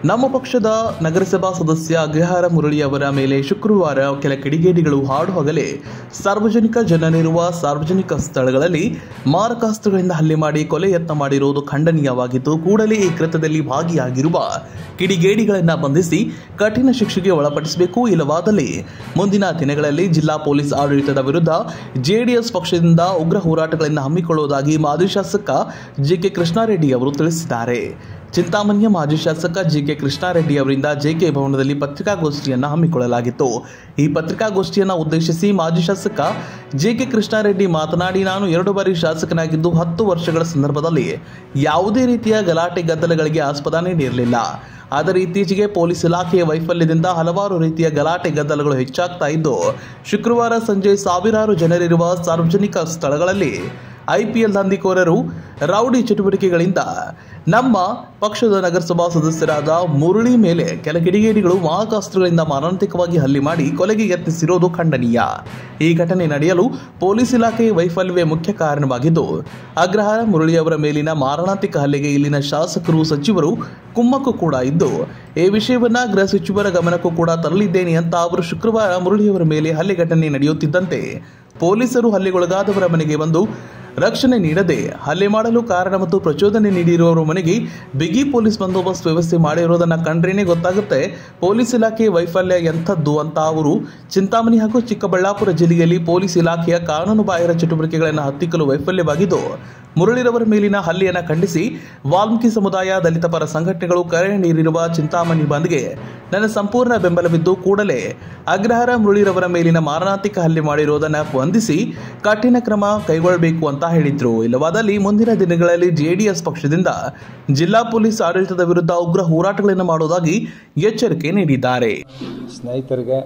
ನಮ್ಮ ಪಕ್ಷದ ನಗರಸಭಾ ಸದಸ್ಯ ಅಗ್ರಹಾರ ಮುರಳಿ ಅವರ ಮೇಲೆ ಶುಕ್ರವಾರ ಕೆಲ ಕಿಡಿಗೇಡಿಗಳು ಹಾಡು ಹಗಲೇ ಸಾರ್ವಜನಿಕ ಜನರಿರುವ ಸಾರ್ವಜನಿಕ ಸ್ಥಳಗಳಲ್ಲಿ ಮಾರಕಾಸ್ತ್ರಗಳಿಂದ ಹಲ್ಲೆ ಮಾಡಿ ಕೊಲೆ ಯತ್ನ ಮಾಡಿರುವುದು ಖಂಡನೀಯವಾಗಿದ್ದು ಕೂಡಲೇ ಈ ಕೃತ್ಯದಲ್ಲಿ ಭಾಗಿಯಾಗಿರುವ ಕಿಡಿಗೇಡಿಗಳನ್ನು ಬಂಧಿಸಿ ಕಠಿಣ ಶಿಕ್ಷೆಗೆ ಒಳಪಡಿಸಬೇಕು ಇಲ್ಲವಾದಲ್ಲಿ ಮುಂದಿನ ದಿನಗಳಲ್ಲಿ ಜಿಲ್ಲಾ ಪೊಲೀಸ್ ಆಡಳಿತದ ವಿರುದ್ಧ ಜೆಡಿಎಸ್ ಪಕ್ಷದಿಂದ ಉಗ್ರ ಹೋರಾಟಗಳನ್ನು ಹಮ್ಮಿಕೊಳ್ಳುವುದಾಗಿ ಮಾಜಿ ಶಾಸಕ ಜಿಕೆ ಕೃಷ್ಣಾರೆಡ್ಡಿ ಅವರು ತಿಳಿಸಿದ್ದಾರೆ ಚಿಂತಾಮಣಿಯ ಮಾಜಿ ಶಾಸಕ ಜಿಕೆ ಕೃಷ್ಣಾರೆಡ್ಡಿ ಅವರಿಂದ ಜೆಕೆ ಭವನದಲ್ಲಿ ಪತ್ರಿಕಾಗೋಷ್ಠಿಯನ್ನು ಹಮ್ಮಿಕೊಳ್ಳಲಾಗಿತ್ತು ಈ ಪತ್ರಿಕಾಗೋಷ್ಠಿಯನ್ನು ಉದ್ದೇಶಿಸಿ ಮಾಜಿ ಶಾಸಕ ಜೆಕೆ ಕೃಷ್ಣಾರೆಡ್ಡಿ ಮಾತನಾಡಿ ನಾನು ಎರಡು ಬಾರಿ ಶಾಸಕನಾಗಿದ್ದು ಹತ್ತು ವರ್ಷಗಳ ಸಂದರ್ಭದಲ್ಲಿ ಯಾವುದೇ ರೀತಿಯ ಗಲಾಟೆ ಗದ್ದಲಗಳಿಗೆ ಆಸ್ಪದ ನೀಡಿರಲಿಲ್ಲ ಆದರೆ ಇತ್ತೀಚೆಗೆ ಪೊಲೀಸ್ ಇಲಾಖೆಯ ವೈಫಲ್ಯದಿಂದ ಹಲವಾರು ರೀತಿಯ ಗಲಾಟೆ ಗದ್ದಲಗಳು ಹೆಚ್ಚಾಗ್ತಾ ಇದ್ದು ಶುಕ್ರವಾರ ಸಂಜೆ ಸಾವಿರಾರು ಜನರಿರುವ ಸಾರ್ವಜನಿಕ ಸ್ಥಳಗಳಲ್ಲಿ ಐಪಿಎಲ್ ದಂಧಿಕೋರರು ರೌಡಿ ಚಟುವಟಿಕೆಗಳಿಂದ ನಮ್ಮ ಪಕ್ಷದ ನಗರಸಭಾ ಸದಸ್ಯರಾದ ಮುರಳಿ ಮೇಲೆ ಕೆಲ ಕಿಡಿಗೇಡಿಗಳು ಮಾರಕಾಸ್ತ್ರಗಳಿಂದ ಮಾರಣಾಂತಿಕವಾಗಿ ಹಲ್ಲೆ ಮಾಡಿ ಕೊಲೆಗೆ ಯತ್ನಿಸಿರೋದು ಖಂಡನೀಯ ಈ ಘಟನೆ ನಡೆಯಲು ಪೊಲೀಸ್ ಇಲಾಖೆಯ ವೈಫಲ್ಯವೇ ಮುಖ್ಯ ಕಾರಣವಾಗಿದ್ದು ಅಗ್ರಹಾರ ಮುರಳಿ ಅವರ ಮೇಲಿನ ಮಾರಣಾಂತಿಕ ಹಲ್ಲೆಗೆ ಇಲ್ಲಿನ ಶಾಸಕರು ಸಚಿವರು ಕುಮ್ಮಕ್ಕು ಕೂಡ ಇದ್ದು ಈ ವಿಷಯವನ್ನ ಗೃಹ ಸಚಿವರ ಗಮನಕ್ಕೂ ಕೂಡ ತರಲಿದ್ದೇನೆ ಅಂತ ಅವರು ಶುಕ್ರವಾರ ಮುರಳಿಯವರ ಮೇಲೆ ಹಲ್ಲೆ ಘಟನೆ ನಡೆಯುತ್ತಿದ್ದಂತೆ ಪೊಲೀಸರು ಹಲ್ಲೆಗೊಳಗಾದವರ ಮನೆಗೆ ಬಂದು ರಕ್ಷಣೆ ನೀಡದೆ ಹಲ್ಲೆ ಮಾಡಲು ಕಾರಣ ಮತ್ತು ಪ್ರಚೋದನೆ ನೀಡಿರುವವರ ಮನೆಗೆ ಬಿಗಿ ಪೊಲೀಸ್ ಬಂದೋಬಸ್ತ್ ವ್ಯವಸ್ಥೆ ಮಾಡಿರೋದನ್ನ ಕಂಡ್ರೇನೆ ಗೊತ್ತಾಗುತ್ತೆ ಪೊಲೀಸ್ ಇಲಾಖೆ ವೈಫಲ್ಯ ಎಂಥದ್ದು ಅಂತ ಅವರು ಚಿಂತಾಮಣಿ ಹಾಗೂ ಚಿಕ್ಕಬಳ್ಳಾಪುರ ಜಿಲ್ಲೆಯಲ್ಲಿ ಪೊಲೀಸ್ ಇಲಾಖೆಯ ಕಾನೂನು ಬಾಹಿರ ಚಟುವಟಿಕೆಗಳನ್ನು ಹತ್ತಿಕ್ಕಲು ವೈಫಲ್ಯವಾಗಿದ್ದು ಮುರಳಿರವರ ಮೇಲಿನ ಹಲ್ಲೆಯನ್ನು ಖಂಡಿಸಿ ವಾಲ್ಮೀಕಿ ಸಮುದಾಯ ದಲಿತ ಪರ ಸಂಘಟನೆಗಳು ಕರೆ ನೀಡಿರುವ ಚಿಂತಾಮಣಿ ಬಂದ್ಗೆ ನನ್ನ ಸಂಪೂರ್ಣ ಬೆಂಬಲವಿದ್ದು ಕೂಡಲೇ ಅಗ್ರಹಾರ ಮುರಳಿರವರ ಮೇಲಿನ ಮಾರಣಾಂತಿಕ ಹಲ್ಲೆ ಮಾಡಿರುವುದನ್ನು ಬಂಧಿಸಿ ಕಠಿಣ ಕ್ರಮ ಕೈಗೊಳ್ಳಬೇಕು ಅಂತ ಹೇಳಿದ್ರು ಇಲ್ಲವಾದಲ್ಲಿ ಮುಂದಿನ ದಿನಗಳಲ್ಲಿ ಜೆಡಿಎಸ್ ಪಕ್ಷದಿಂದ ಜಿಲ್ಲಾ ಪೊಲೀಸ್ ಆಡಳಿತದ ವಿರುದ್ಧ ಉಗ್ರ ಹೋರಾಟಗಳನ್ನು ಮಾಡುವುದಾಗಿ ಎಚ್ಚರಿಕೆ ನೀಡಿದ್ದಾರೆ ಸ್ನೇಹಿತರಿಗೆ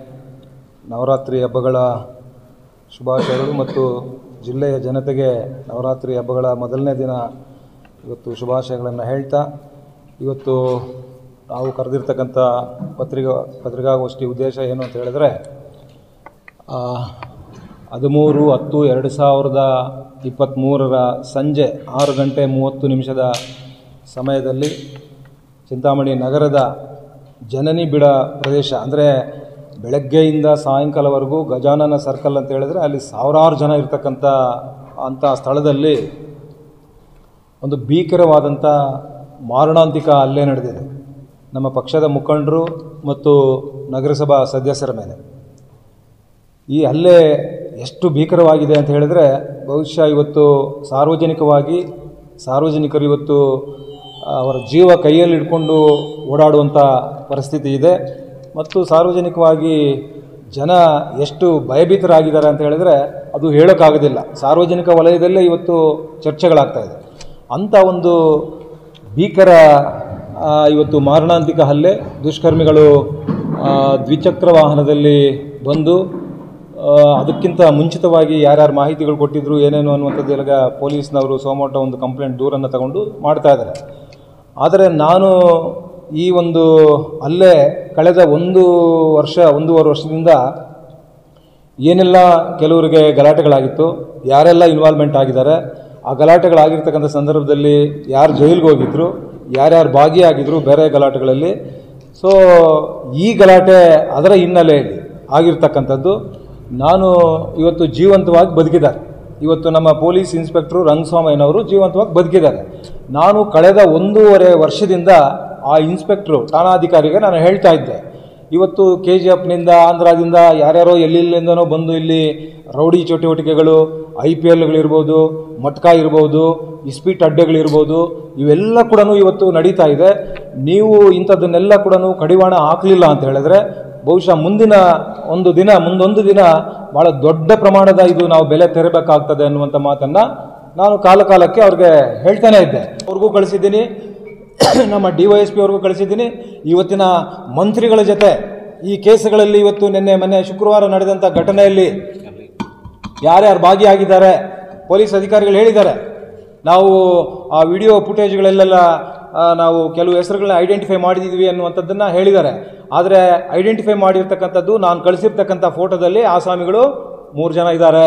ನವರಾತ್ರಿ ಹಬ್ಬಗಳ ಶುಭಾಶಯಗಳು ಮತ್ತು ಜಿಲ್ಲೆಯ ಜನತೆಗೆ ನವರಾತ್ರಿ ಹಬ್ಬಗಳ ಮೊದಲನೇ ದಿನ ಇವತ್ತು ಶುಭಾಶಯಗಳನ್ನು ಹೇಳ್ತಾ ಇವತ್ತು ನಾವು ಕರೆದಿರ್ತಕ್ಕಂಥ ಪತ್ರಿಕಾ ಪತ್ರಿಕಾಗೋಷ್ಠಿ ಉದ್ದೇಶ ಏನು ಅಂತ ಹೇಳಿದ್ರೆ ಆ, ಹದಿಮೂರು ಹತ್ತು ಎರಡು ಸಾವಿರದ ಇಪ್ಪತ್ತ್ಮೂರರ ಸಂಜೆ ಆರು ಗಂಟೆ ಮೂವತ್ತು ನಿಮಿಷದ ಸಮಯದಲ್ಲಿ ಚಿಂತಾಮಣಿ ನಗರದ ಜನನಿ ಬಿಡ ಪ್ರದೇಶ ಅಂದರೆ ಬೆಳಗ್ಗೆಯಿಂದ ಸಾಯಂಕಾಲವರೆಗೂ ಗಜಾನನ ಸರ್ಕಲ್ ಅಂತ ಹೇಳಿದ್ರೆ ಅಲ್ಲಿ ಸಾವಿರಾರು ಜನ ಇರ್ತಕ್ಕಂಥ ಅಂಥ ಸ್ಥಳದಲ್ಲಿ ಒಂದು ಭೀಕರವಾದಂಥ ಮಾರಣಾಂತಿಕ ಹಲ್ಲೆ ನಡೆದಿದೆ ನಮ್ಮ ಪಕ್ಷದ ಮುಖಂಡರು ಮತ್ತು ನಗರಸಭಾ ಸದಸ್ಯರ ಮೇಲೆ ಈ ಹಲ್ಲೆ ಎಷ್ಟು ಭೀಕರವಾಗಿದೆ ಅಂತ ಹೇಳಿದರೆ ಬಹುಶಃ ಇವತ್ತು ಸಾರ್ವಜನಿಕವಾಗಿ ಸಾರ್ವಜನಿಕರು ಇವತ್ತು ಅವರ ಜೀವ ಕೈಯಲ್ಲಿ ಇಟ್ಕೊಂಡು ಓಡಾಡುವಂಥ ಪರಿಸ್ಥಿತಿ ಇದೆ ಮತ್ತು ಸಾರ್ವಜನಿಕವಾಗಿ ಜನ ಎಷ್ಟು ಭಯಭೀತರಾಗಿದ್ದಾರೆ ಅಂತ ಹೇಳಿದರೆ ಅದು ಹೇಳೋಕ್ಕಾಗೋದಿಲ್ಲ ಸಾರ್ವಜನಿಕ ವಲಯದಲ್ಲೇ ಇವತ್ತು ಚರ್ಚೆಗಳಾಗ್ತಾ ಇದೆ ಅಂಥ ಒಂದು ಭೀಕರ ಆ, ಇವತ್ತು ಮಾರಣಾಂತಿಕ ಹಲ್ಲೆ ದುಷ್ಕರ್ಮಿಗಳು ಆ, ದ್ವಿಚಕ್ರ ವಾಹನದಲ್ಲಿ ಬಂದು ಆ, ಅದಕ್ಕಿಂತ ಮುಂಚಿತವಾಗಿ ಯಾರ್ಯಾರು ಮಾಹಿತಿಗಳು ಕೊಟ್ಟಿದ್ರು ಏನೇನು ಅನ್ನುವಂಥದ್ದು ಎಲ್ಲ ಪೊಲೀಸ್ನವರು ಸೋಮೋಟ ಒಂದು ಕಂಪ್ಲೇಂಟ್ ದೂರನ್ನು ತಗೊಂಡು ಮಾಡ್ತಾ ಇದ್ದಾರೆ ಆದರೆ ನಾನು ಈ ಒಂದು ಅಲ್ಲೇ ಕಳೆದ ಒಂದು ವರ್ಷ ಒಂದೂವರೆ ವರ್ಷದಿಂದ ಏನೆಲ್ಲ ಕೆಲವರಿಗೆ ಗಲಾಟೆಗಳಾಗಿತ್ತು ಯಾರೆಲ್ಲ ಇನ್ವಾಲ್ವ್ಮೆಂಟ್ ಆಗಿದ್ದಾರೆ ಆ ಗಲಾಟೆಗಳಾಗಿರ್ತಕ್ಕಂಥ ಸಂದರ್ಭದಲ್ಲಿ ಯಾರು ಜೈಲಿಗೆ ಹೋಗಿದ್ರು ಯಾರ್ಯಾರು ಭಾಗಿಯಾಗಿದ್ರು ಬೇರೆ ಗಲಾಟೆಗಳಲ್ಲಿ ಸೊ ಈ ಗಲಾಟೆ ಅದರ ಹಿನ್ನೆಲೆಯಲ್ಲಿ ಆಗಿರ್ತಕ್ಕಂಥದ್ದು ನಾನು ಇವತ್ತು ಜೀವಂತವಾಗಿ ಬದುಕಿದ್ದಾರೆ ಇವತ್ತು ನಮ್ಮ ಪೊಲೀಸ್ ಇನ್ಸ್ಪೆಕ್ಟ್ರು ರಂಗಸ್ವಾಮಯ್ಯನವರು ಜೀವಂತವಾಗಿ ಬದುಕಿದ್ದಾರೆ ನಾನು ಕಳೆದ ಒಂದೂವರೆ ವರ್ಷದಿಂದ ಆ ಇನ್ಸ್ಪೆಕ್ಟ್ರು ಠಾಣಾಧಿಕಾರಿಗೆ ನಾನು ಹೇಳ್ತಾ ಇದ್ದೆ ಇವತ್ತು ಕೆ ಜಿ ಎಫ್ನಿಂದ ಆಂಧ್ರದಿಂದ ಯಾರ್ಯಾರೋ ಎಲ್ಲೆಲ್ಲಿಂದನೋ ಬಂದು ಇಲ್ಲಿ ರೌಡಿ ಚಟುವಟಿಕೆಗಳು ಐ ಪಿ ಎಲ್ಗಳಿರ್ಬೋದು ಮಟ್ಕ ಇರ್ಬೋದು ಇಸ್ಪೀಟ್ ಅಡ್ಡೆಗಳಿರ್ಬೋದು ಇವೆಲ್ಲ ಕೂಡ ಇವತ್ತು ನಡೀತಾ ಇದೆ ನೀವು ಇಂಥದ್ದನ್ನೆಲ್ಲ ಕೂಡ ಕಡಿವಾಣ ಹಾಕಲಿಲ್ಲ ಅಂತ ಹೇಳಿದ್ರೆ ಬಹುಶಃ ಮುಂದಿನ ಒಂದು ದಿನ ಮುಂದೊಂದು ದಿನ ಬಹಳ ದೊಡ್ಡ ಪ್ರಮಾಣದ ಇದು ನಾವು ಬೆಲೆ ತೆರಬೇಕಾಗ್ತದೆ ಅನ್ನುವಂಥ ಮಾತನ್ನ ನಾನು ಕಾಲ ಕಾಲಕ್ಕೆ ಅವ್ರಿಗೆ ಹೇಳ್ತಾನೆ ಇದ್ದೆ ಅವ್ರಿಗೂ ಕಳಿಸಿದ್ದೀನಿ ನಮ್ಮ ಡಿ ವೈ ಎಸ್ ಪಿ ಅವ್ರಿಗೂ ಕಳಿಸಿದ್ದೀನಿ ಇವತ್ತಿನ ಮಂತ್ರಿಗಳ ಜೊತೆ ಈ ಕೇಸುಗಳಲ್ಲಿ ಇವತ್ತು ನಿನ್ನೆ ಮೊನ್ನೆ ಶುಕ್ರವಾರ ನಡೆದಂಥ ಘಟನೆಯಲ್ಲಿ ಯಾರ್ಯಾರು ಭಾಗಿಯಾಗಿದ್ದಾರೆ ಪೊಲೀಸ್ ಅಧಿಕಾರಿಗಳು ಹೇಳಿದ್ದಾರೆ ನಾವು ಆ ವಿಡಿಯೋ ಫುಟೇಜ್ಗಳಲ್ಲೆಲ್ಲ ಆ, ನಾವು ಕೆಲವು ಹೆಸರುಗಳನ್ನ ಐಡೆಂಟಿಫೈ ಮಾಡಿದ್ದೀವಿ ಅನ್ನುವಂಥದ್ದನ್ನು ಹೇಳಿದ್ದಾರೆ ಆದರೆ ಐಡೆಂಟಿಫೈ ಮಾಡಿರ್ತಕ್ಕಂಥದ್ದು ನಾನು ಕಳಿಸಿರ್ತಕ್ಕಂಥ ಫೋಟೋದಲ್ಲಿ ಆಸಾಮಿಗಳು ಮೂರು ಜನ ಇದ್ದಾರೆ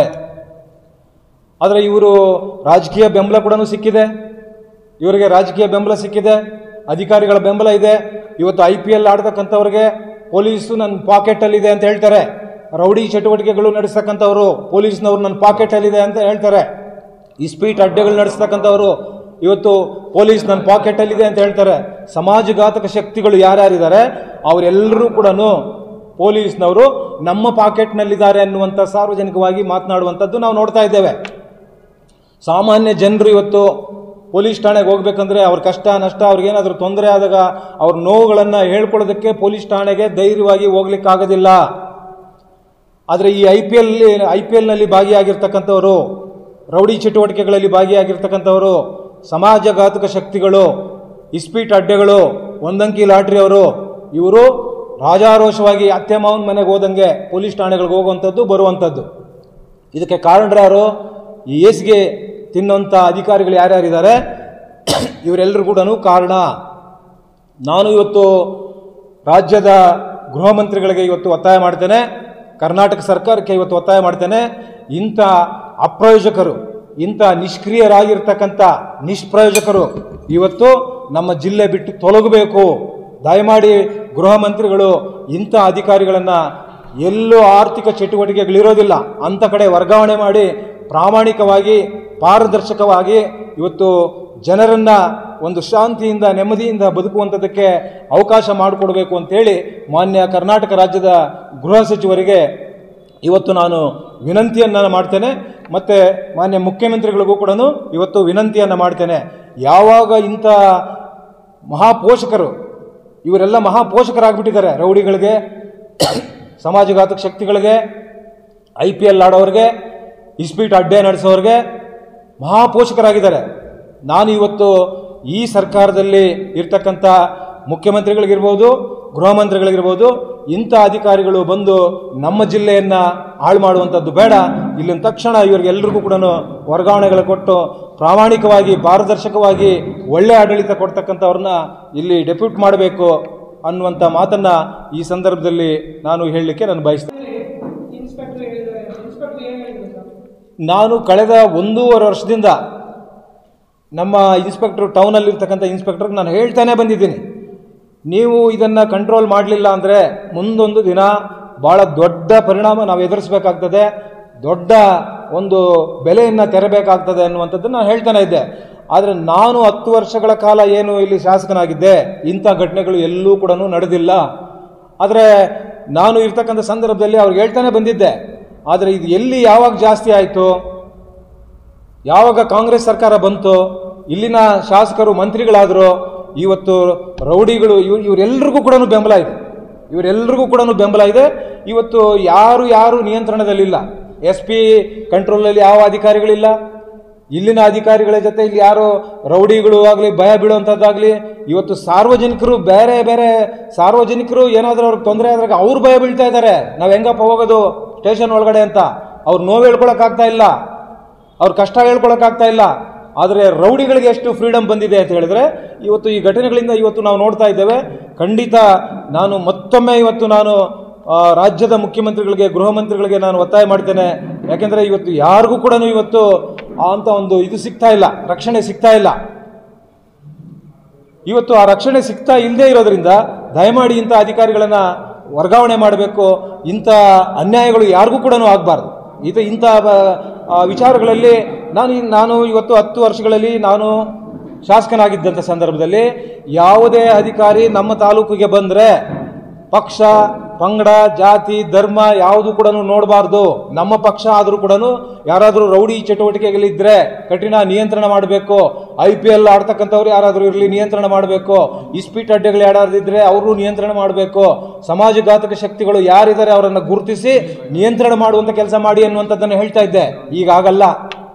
ಆದರೆ ಇವರು ರಾಜಕೀಯ ಬೆಂಬಲ ಕೂಡ ಸಿಕ್ಕಿದೆ ಇವರಿಗೆ ರಾಜಕೀಯ ಬೆಂಬಲ ಸಿಕ್ಕಿದೆ ಅಧಿಕಾರಿಗಳ ಬೆಂಬಲ ಇದೆ ಇವತ್ತು ಐ ಪಿ ಎಲ್ ಆಡ್ತಕ್ಕಂಥವ್ರಿಗೆ ಪೊಲೀಸು ನನ್ನ ಪಾಕೆಟಲ್ಲಿದೆ ಅಂತ ಹೇಳ್ತಾರೆ ರೌಡಿ ಚಟುವಟಿಕೆಗಳು ನಡೆಸ್ತಕ್ಕಂಥವ್ರು ಪೊಲೀಸ್ನವ್ರು ನನ್ನ ಪಾಕೆಟಲ್ಲಿದೆ ಅಂತ ಹೇಳ್ತಾರೆ ಇಸ್ಪೀಟ್ ಅಡ್ಡೆಗಳು ನಡೆಸ್ತಕ್ಕಂಥವ್ರು ಇವತ್ತು ಪೊಲೀಸ್ ನನ್ನ ಪಾಕೆಟಲ್ಲಿದೆ ಅಂತ ಹೇಳ್ತಾರೆ ಸಮಾಜಘಾತಕ ಶಕ್ತಿಗಳು ಯಾರ್ಯಾರಿದ್ದಾರೆ ಅವರೆಲ್ಲರೂ ಕೂಡ ಪೊಲೀಸ್ನವರು ನಮ್ಮ ಪಾಕೆಟ್ನಲ್ಲಿದ್ದಾರೆ ಅನ್ನುವಂಥ ಸಾರ್ವಜನಿಕವಾಗಿ ಮಾತನಾಡುವಂಥದ್ದು ನಾವು ನೋಡ್ತಾ ಇದ್ದೇವೆ ಸಾಮಾನ್ಯ ಜನರು ಇವತ್ತು ಪೊಲೀಸ್ ಠಾಣೆಗೆ ಹೋಗ್ಬೇಕಂದ್ರೆ ಅವ್ರ ಕಷ್ಟ ನಷ್ಟ ಅವ್ರಿಗೇನಾದರೂ ತೊಂದರೆ ಆದಾಗ ಅವ್ರ ನೋವುಗಳನ್ನು ಹೇಳ್ಕೊಳ್ಳೋದಕ್ಕೆ ಪೊಲೀಸ್ ಠಾಣೆಗೆ ಧೈರ್ಯವಾಗಿ ಹೋಗ್ಲಿಕ್ಕಾಗೋದಿಲ್ಲ ಆದರೆ ಈ I P L I P ಎಲ್ನಲ್ಲಿ ಭಾಗಿಯಾಗಿರ್ತಕ್ಕಂಥವರು ರೌಡಿ ಚಟುವಟಿಕೆಗಳಲ್ಲಿ ಭಾಗಿಯಾಗಿರ್ತಕ್ಕಂಥವರು ಸಮಾಜಘಾತಕ ಶಕ್ತಿಗಳು ಇಸ್ಪೀಟ್ ಅಡ್ಡೆಗಳು ಒಂದಂಕಿ ಲಾಟ್ರಿ ಅವರು ಇವರು ರಾಜಾರೋಷವಾಗಿ ಅತ್ತೆ ಮಾವನ ಮನೆಗೆ ಹೋದಂಗೆ ಪೊಲೀಸ್ ಠಾಣೆಗಳಿಗೆ ಹೋಗುವಂಥದ್ದು ಬರುವಂಥದ್ದು ಇದಕ್ಕೆ ಕಾರಣರಾರು ಈ ಏಸಿಗೆ ತಿನ್ನುವಂಥ ಅಧಿಕಾರಿಗಳು ಯಾರ್ಯಾರಿದ್ದಾರೆ ಇವರೆಲ್ಲರೂ ಕೂಡ ಕಾರಣ ನಾನು ಇವತ್ತು ರಾಜ್ಯದ ಗೃಹ ಮಂತ್ರಿಗಳಿಗೆ ಇವತ್ತು ಒತ್ತಾಯ ಮಾಡ್ತೇನೆ ಕರ್ನಾಟಕ ಸರ್ಕಾರಕ್ಕೆ ಇವತ್ತು ಒತ್ತಾಯ ಮಾಡ್ತೇನೆ ಇಂಥ ಅಪ್ರಯೋಜಕರು ಇಂಥ ನಿಷ್ಕ್ರಿಯರಾಗಿರ್ತಕ್ಕಂಥ ನಿಷ್ಪ್ರಯೋಜಕರು ಇವತ್ತು ನಮ್ಮ ಜಿಲ್ಲೆ ಬಿಟ್ಟು ತೊಲಗಬೇಕು ದಯಮಾಡಿ ಗೃಹ ಮಂತ್ರಿಗಳು ಇಂಥ ಅಧಿಕಾರಿಗಳನ್ನು ಎಲ್ಲೂ ಆರ್ಥಿಕ ಚಟುವಟಿಕೆಗಳಿರೋದಿಲ್ಲ ಅಂಥ ಕಡೆ ವರ್ಗಾವಣೆ ಮಾಡಿ ಪ್ರಾಮಾಣಿಕವಾಗಿ ಪಾರದರ್ಶಕವಾಗಿ ಇವತ್ತು ಜನರನ್ನ ಒಂದು ಶಾಂತಿಯಿಂದ ನೆಮ್ಮದಿಯಿಂದ ಬದುಕುವಂಥದ್ದಕ್ಕೆ ಅವಕಾಶ ಮಾಡಿಕೊಡ್ಬೇಕು ಅಂತೇಳಿ ಮಾನ್ಯ ಕರ್ನಾಟಕ ರಾಜ್ಯದ ಗೃಹ ಸಚಿವರಿಗೆ ಇವತ್ತು ನಾನು ವಿನಂತಿಯನ್ನು ಮಾಡ್ತೇನೆ ಮತ್ತು ಮಾನ್ಯ ಮುಖ್ಯಮಂತ್ರಿಗಳಿಗೂ ಕೂಡ ಇವತ್ತು ವಿನಂತಿಯನ್ನು ಮಾಡ್ತೇನೆ ಯಾವಾಗ ಇಂಥ ಮಹಾಪೋಷಕರು ಇವರೆಲ್ಲ ಮಹಾಪೋಷಕರಾಗ್ಬಿಟ್ಟಿದ್ದಾರೆ ರೌಡಿಗಳಿಗೆ ಸಮಾಜಘಾತಕ ಶಕ್ತಿಗಳಿಗೆ ಐ ಪಿ ಎಲ್ ಆಡೋರಿಗೆ ಇಸ್ಪೀಟ್ ಅಡ್ಡೆ ನಡೆಸೋರಿಗೆ ಮಹಾಪೋಷಕರಾಗಿದ್ದಾರೆ ನಾನು ಇವತ್ತು ಈ ಸರ್ಕಾರದಲ್ಲಿ ಇರ್ತಕ್ಕಂಥ ಮುಖ್ಯಮಂತ್ರಿಗಳಿಗಿರ್ಬೋದು ಗೃಹ ಮಂತ್ರಿಗಳಿಗಿರ್ಬೋದು ಇಂಥ ಅಧಿಕಾರಿಗಳು ಬಂದು ನಮ್ಮ ಜಿಲ್ಲೆಯನ್ನು ಹಾಳು ಮಾಡುವಂಥದ್ದು ಬೇಡ ಇಲ್ಲಿನ ತಕ್ಷಣ ಇವರಿಗೆಲ್ಲರಿಗೂ ಕೂಡ ವರ್ಗಾವಣೆಗಳು ಕೊಟ್ಟು ಪ್ರಾಮಾಣಿಕವಾಗಿ ಪಾರದರ್ಶಕವಾಗಿ ಒಳ್ಳೆ ಆಡಳಿತ ಕೊಡ್ತಕ್ಕಂಥವ್ರನ್ನ ಇಲ್ಲಿ ಡೆಪ್ಯೂಟ್ ಮಾಡಬೇಕು ಅನ್ನುವಂಥ ಮಾತನ್ನು ಈ ಸಂದರ್ಭದಲ್ಲಿ ನಾನು ಹೇಳಲಿಕ್ಕೆ ನಾನು ಬಯಸ್ತೇನೆ ಇನ್ಸ್ಪೆಕ್ಟರ್ ಹೇಳಿದ್ದಾರೆ ಇನ್ಸ್ಪೆಕ್ಟರ್ ಏನು ಹೇಳಿದ್ರು ಸರ್ ನಾನು ಕಳೆದ ಒಂದೂವರೆ ವರ್ಷದಿಂದ ನಮ್ಮ ಇನ್ಸ್ಪೆಕ್ಟರ್ ಟೌನಲ್ಲಿರ್ತಕ್ಕಂಥ ಇನ್ಸ್ಪೆಕ್ಟರ್ಗೆ ನಾನು ಹೇಳ್ತಾನೆ ಬಂದಿದ್ದೀನಿ ನೀವು ಇದನ್ನು ಕಂಟ್ರೋಲ್ ಮಾಡಲಿಲ್ಲ ಅಂದರೆ ಮುಂದೊಂದು ದಿನ ಭಾಳ ದೊಡ್ಡ ಪರಿಣಾಮ ನಾವು ಎದುರಿಸಬೇಕಾಗ್ತದೆ ದೊಡ್ಡ ಒಂದು ಬೆಲೆಯನ್ನು ತೆರಬೇಕಾಗ್ತದೆ ಅನ್ನುವಂಥದ್ದನ್ನು ನಾನು ಹೇಳ್ತಾನೆ ಇದ್ದೆ ಆದರೆ ನಾನು ಹತ್ತು ವರ್ಷಗಳ ಕಾಲ ಏನು ಇಲ್ಲಿ ಶಾಸಕನಾಗಿದ್ದೆ ಇಂಥ ಘಟನೆಗಳು ಎಲ್ಲೂ ಕೂಡ ನಡೆದಿಲ್ಲ ಆದರೆ ನಾನು ಇರ್ತಕ್ಕಂಥ ಸಂದರ್ಭದಲ್ಲಿ ಅವ್ರಿಗೆ ಹೇಳ್ತಾನೆ ಬಂದಿದ್ದೆ ಆದರೆ ಇದು ಎಲ್ಲಿ ಯಾವಾಗ ಜಾಸ್ತಿ ಆಯಿತು ಯಾವಾಗ ಕಾಂಗ್ರೆಸ್ ಸರ್ಕಾರ ಬಂತು ಇಲ್ಲಿನ ಶಾಸಕರು ಮಂತ್ರಿಗಳಾದರು ಇವತ್ತು ರೌಡಿಗಳು ಇವ್ ಇವರೆಲ್ಲರಿಗೂ ಕೂಡ ಬೆಂಬಲ ಇದೆ ಇವರೆಲ್ಲರಿಗೂ ಕೂಡ ಬೆಂಬಲ ಇದೆ ಇವತ್ತು ಯಾರು ಯಾರು ನಿಯಂತ್ರಣದಲ್ಲಿಲ್ಲ ಎಸ್ ಪಿ ಕಂಟ್ರೋಲಲ್ಲಿ ಯಾವ ಅಧಿಕಾರಿಗಳಿಲ್ಲ ಇಲ್ಲಿನ ಅಧಿಕಾರಿಗಳ ಜೊತೆ ಇಲ್ಲಿ ಯಾರು ರೌಡಿಗಳು ಆಗಲಿ ಭಯ ಬೀಳುವಂಥದ್ದಾಗಲಿ ಇವತ್ತು ಸಾರ್ವಜನಿಕರು ಬೇರೆ ಬೇರೆ ಸಾರ್ವಜನಿಕರು ಏನಾದರೂ ಅವ್ರಿಗೆ ತೊಂದರೆ ಆದಾಗ ಅವ್ರು ಭಯ ಬೀಳ್ತಾ ಇದ್ದಾರೆ ನಾವು ಹೆಂಗಪ್ಪ ಹೋಗೋದು ಸ್ಟೇಷನ್ ಒಳಗಡೆ ಅಂತ ಅವ್ರು ನೋವು ಹೇಳ್ಕೊಳಕ್ಕಾಗ್ತಾ ಇಲ್ಲ ಅವ್ರ ಕಷ್ಟ ಹೇಳ್ಕೊಳಕ್ಕಾಗ್ತಾ ಇಲ್ಲ ಆದರೆ ರೌಡಿಗಳಿಗೆ ಎಷ್ಟು ಫ್ರೀಡಮ್ ಬಂದಿದೆ ಅಂತ ಹೇಳಿದ್ರೆ ಇವತ್ತು ಈ ಘಟನೆಗಳಿಂದ ಇವತ್ತು ನಾವು ನೋಡ್ತಾ ಇದ್ದೇವೆ ಖಂಡಿತ ನಾನು ಮತ್ತೊಮ್ಮೆ ಇವತ್ತು ನಾನು ಆ, ರಾಜ್ಯದ ಮುಖ್ಯಮಂತ್ರಿಗಳಿಗೆ ಗೃಹ ಮಂತ್ರಿಗಳಿಗೆ ನಾನು ಒತ್ತಾಯ ಮಾಡ್ತೇನೆ ಯಾಕೆಂದ್ರೆ ಇವತ್ತು ಯಾರಿಗೂ ಕೂಡ ಇವತ್ತು ಅಂತ ಒಂದು ಇದು ಸಿಗ್ತಾ ಇಲ್ಲ ರಕ್ಷಣೆ ಸಿಗ್ತಾ ಇಲ್ಲ ಇವತ್ತು ಆ ರಕ್ಷಣೆ ಸಿಗ್ತಾ ಇಲ್ಲದೆ ಇರೋದ್ರಿಂದ ದಯಮಾಡಿ ಇಂಥ ಅಧಿಕಾರಿಗಳನ್ನ ವರ್ಗಾವಣೆ ಮಾಡಬೇಕು ಇಂಥ ಅನ್ಯಾಯಗಳು ಯಾರಿಗೂ ಕೂಡ ಆಗಬಾರ್ದು ಇದು ಇಂಥ ಬ- ಆ, ವಿಚಾರಗಳಲ್ಲಿ ನಾನು ನಾನು ಇವತ್ತು ಹತ್ತು ವರ್ಷಗಳಲ್ಲಿ ನಾನು ಶಾಸಕನಾಗಿದ್ದಂಥ ಸಂದರ್ಭದಲ್ಲಿ ಯಾವುದೇ ಅಧಿಕಾರಿ ನಮ್ಮ ತಾಲೂಕಿಗೆ ಬಂದರೆ ಪಕ್ಷ ಪಂಗಡ ಜಾತಿ ಧರ್ಮ ಯಾವುದು ಕೂಡ ನೋಡಬಾರ್ದು ನಮ್ಮ ಪಕ್ಷ ಆದರೂ ಕೂಡ ಯಾರಾದರೂ ರೌಡಿ ಚಟುವಟಿಕೆಗಳಿದ್ರೆ ಕಠಿಣ ನಿಯಂತ್ರಣ ಮಾಡಬೇಕು ಐ ಪಿ ಎಲ್ ಆಡ್ತಕ್ಕಂಥವ್ರು ಯಾರಾದರೂ ಇರಲಿ ನಿಯಂತ್ರಣ ಮಾಡಬೇಕು ಇಸ್ಪೀಟ್ ಅಡ್ಡೆಗಳು ಯಾರಾದಿದ್ರೆ ಅವರು ನಿಯಂತ್ರಣ ಮಾಡಬೇಕು ಸಮಾಜಘಾತಕ ಶಕ್ತಿಗಳು ಯಾರಿದ್ದಾರೆ ಅವರನ್ನು ಗುರುತಿಸಿ ನಿಯಂತ್ರಣ ಮಾಡುವಂತ ಕೆಲಸ ಮಾಡಿ ಅನ್ನುವಂಥದ್ದನ್ನು ಹೇಳ್ತಾ ಇದ್ದೆ ಈಗ ಆಗಲ್ಲ